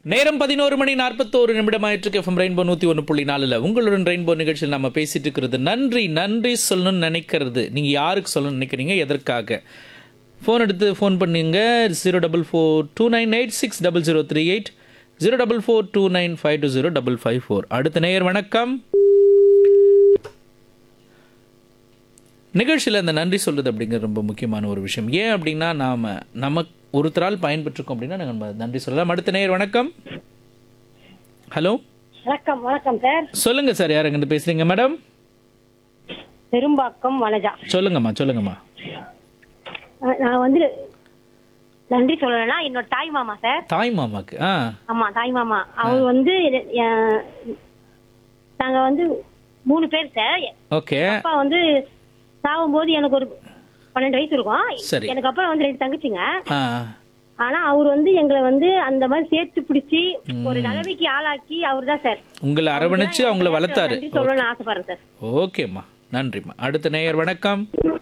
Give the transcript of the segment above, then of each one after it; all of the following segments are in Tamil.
நேரம் பதினோரு மணி நாற்பத்தோரு நிமிடம் ஆயிட்டு எஃப்எம் ரெயின்போ நூற்றி ஒன்று புள்ளி நாலில் உங்களுடன் ரெயின்போ நிகழ்ச்சியில் நம்ம பேசிட்டு இருக்கிறது நன்றி நன்றி சொல்லணும்னு நினைக்கிறது நீங்கள் யாருக்கு சொல்லணும்னு நினைக்கிறீங்க எதற்காக ஃபோன் எடுத்து ஃபோன் பண்ணுங்க zero double four two nine eight six double zero three eight zero double four two nine five two zero double five four அடுத்த நேயர் வணக்கம் நிகழ்ச்சியில் இந்த நன்றி சொல்கிறது அப்படிங்கிறது ரொம்ப முக்கியமான ஒரு விஷயம் ஏன் அப்படின்னா நாம் நம்ம ஒருத்தரால் பயன்பெற்றிருக்கோம் அப்படின்னா நம்ம நன்றி சொல்லலாம் அடுத்த நேயர் வணக்கம் ஹலோ வணக்கம் வணக்கம் சார் சொல்லுங்க சார் யார் எங்கிட்ட பேசுறீங்க மேடம் பெரும்பாக்கம் வனஜா சொல்லுங்கம்மா சொல்லுங்கம்மா அஹ் நான் வந்து நன்றி சொல்லலைன்னா என்னோட தாய் மாமா சார் தாய் மாமாக்கு ஆ ஆமா தாய் மாமா அவர் வந்து அஹ், நாங்க வந்து மூணு பேர் சார் ஓகே அப்பா வந்து சாகும்போது எனக்கு ஒரு பன்னெண்டு வயசு இருக்கும் சரி. எனக்கு அப்புறம் வந்து ரெண்டு தங்கச்சிங்க ஆ ஆனா அவர் வந்து எங்களை வந்து அந்த மாதிரி சேர்த்து பிடிச்சி ஒரு நிலைமைக்கு ஆளாக்கி அவர் தான் சார் உங்களை அரவணைச்சு அவங்கள வளர்த்தாரு நன்றி சொல்லணும்னு ஆசைப்படுறேன் சார் ஓகேம்மா நன்றிம்மா அடுத்த நேயர் வணக்கம்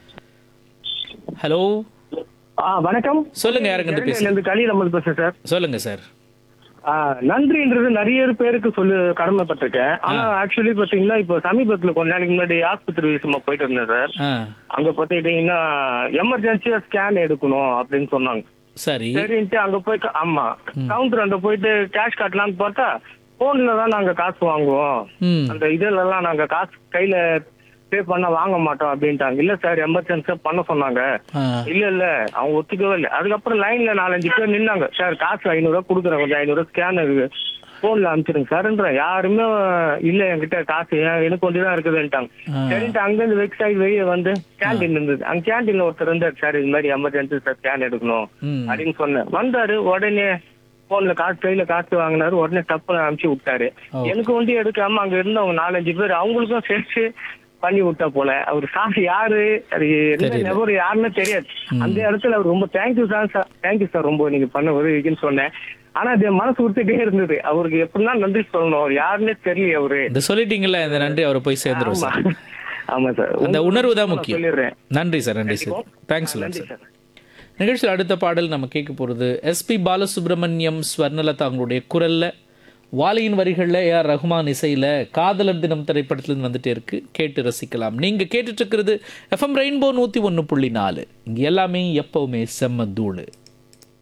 ஹலோ ஆ வணக்கம் சொல்லுங்க யாருங்கிட்ட பேசுறீங்க இருந்து கலி நம்ம பேசுறேன் சார் சொல்லுங்க சார் ஆ, நன்றின்றது நிறைய பேருக்கு சொல்லு கடமைப்பட்டிருக்கேன் ஆனா ஆக்சுவலி பாத்தீங்கன்னா இப்போ சமீபத்துல கொஞ்ச நாளைக்கு முன்னாடி ஆஸ்பத்திரி விஷயமா போயிட்டு இருந்தேன் சார் ஆ அங்க பாத்துக்கிட்டீங்கன்னா எமர்ஜென்சியா ஸ்கேன் எடுக்கணும் அப்படின்னு சொன்னாங்க சரி சரின்ட்டு அங்க போய் க- ஆமா கவுண்டர் அங்க போயிட்டு கேஷ் கட்டலாம்னு பார்த்தா போன்ல தான் நாங்க காசு வாங்குவோம் ம் அந்த இதுல எல்லாம் நாங்க காசு கையில பே பண்ண வாங்க மாட்டோம் அப்படின்ட்டாங்க இல்ல சார் எமர்ஜென்சியா பண்ண சொன்னாங்க ஆ இல்ல இல்ல அவங்க ஒத்துக்கவே இல்லை அதுக்கப்புறம் லைன்ல நாலஞ்சு பேர் நின்னாங்க சார் காசு ஐநூறு ரூபா கொடுக்குறேன் கொஞ்சம் ஐநூறு ரூபா ஸ்கேன் இருக்கு போன்ல அனுப்பிச்சிருங்க சார்ன்ற யாருமே இல்ல என்கிட்ட காசு ஏன் எனக்கு கொஞ்சம் தான் இருக்குதுன்ட்டாங்க ஆ. சரின்ட்டு அங்கிருந்து வெப்சைட் வெளியே வந்து கேண்டீன் இருந்தது அங்க கேண்டீன்ல ஒருத்தர் இருந்தார் சார் இது மாதிரி எமர்ஜென்சி சார் ஸ்கேன் எடுக்கணும் ம் அப்படின்னு சொன்னேன் வந்தாரு உடனே போன்ல காசு கையில காசு வாங்கினாரு உடனே தப்பு அனுப்பிச்சு விட்டாரு ஓ. எனக்கு வந்து எடுக்காம அங்க இருந்தவங்க நாலஞ்சு பேர் அவங்களுக்கும் சேர்த்து பண்ணி விட்டா போல அவர் சார் யாரு அது என்ன தெரியல. நபர் யாருன்னு தெரியாது அந்த இடத்துல அவர் ரொம்ப thank you sir sir thank you sir ரொம்ப நீங்க பண்ண உதவிக்குன்னு சொன்னேன் ஆனா அது என் மனசு உறுத்திட்டே இருந்தது அவருக்கு எப்படின்னா நன்றி சொல்லணும் அவர் யாருன்னே தெரியல அவரு இந்த சொல்லிட்டீங்கல்ல இந்த நன்றி அவரை போய் சேர்ந்துரும் ஆமா சார் ஆமா சார் அந்த உணர்வு தான் நான் முக்கியம் சொல்லிடுறேன் நன்றி சார் நன்றி சார் தேங்க்ஸ் நன்றி சார் சார் நிகழ்ச்சியில் அடுத்த பாடல் நம்ம கேட்க போகிறது எஸ்பி பாலசுப்ரமணியம் ஸ்வர்ணலதா அவங்களுடைய குரல்ல வாலியின் வரிகளில் ஏஆர் ரஹ்மான் இசையில் காதலர் தினம் திரைப்படத்துலேருந்து வந்துட்டே இருக்கு கேட்டு ரசிக்கலாம் நீங்கள் கேட்டுட்டு இருக்கிறது எஃப்எம் ரெயின்போ நூற்றி ஒன்று புள்ளி நாலு இங்கே எல்லாமே எப்பவுமே செம்ம தூளு